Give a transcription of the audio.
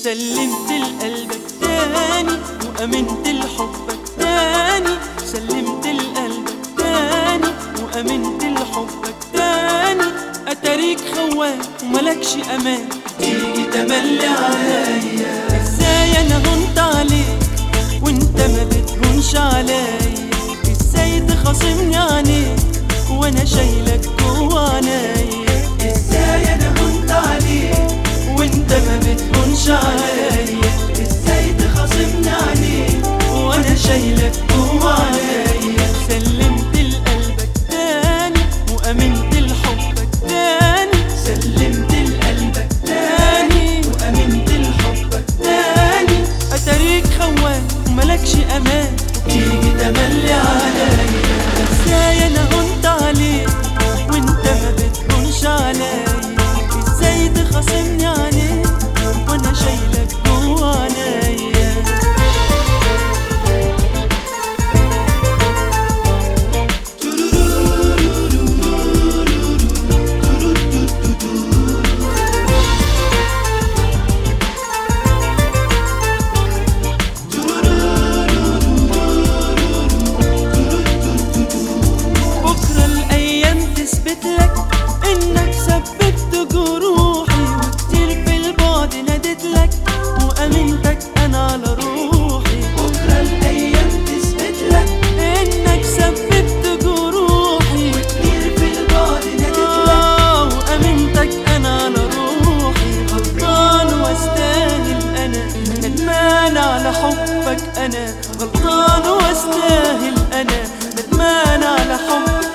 سلمت لقلبك تاني وأمنت لحبك تاني سلمت لقلبك تاني وأمنت لحبك تاني أتاريك خوان وملكش أمان تيجي تملي عليا ازاي أنا هنت عليك وانت ما بتهونش عليا ازاي تخاصمني عليك وانا شايلك جوا عينيا ازاي انا هنت عليك وانت ما بتهونش عليا ازاي تخاصمني عليك وانا شايلك جوا عينيا سلمت لقلبك تاني وامنت لحبك تاني سلمت لقلبك تاني وامنت لحبك تاني اتاريك خوان وملكش امان وبتيجي تملي عليا ازاي انا هنت عليك وانت ما بتهونش عليا ازاي تخاصمني عليك وانا شايلك جوا عينيا بكرة الأيام تثبت لك إنك ثبت جروحي وكتير في البعد ناديت لك وأمنتك أنا على روحي بكرة الأيام تثبت لك إنك ثبت جروحي وكتير في البعد ناديت لك وأمنتك أنا على روحي غلطان واستاهل أنا ندمان على حبك أنا غلطان واستاهل أنا ندمان على حبك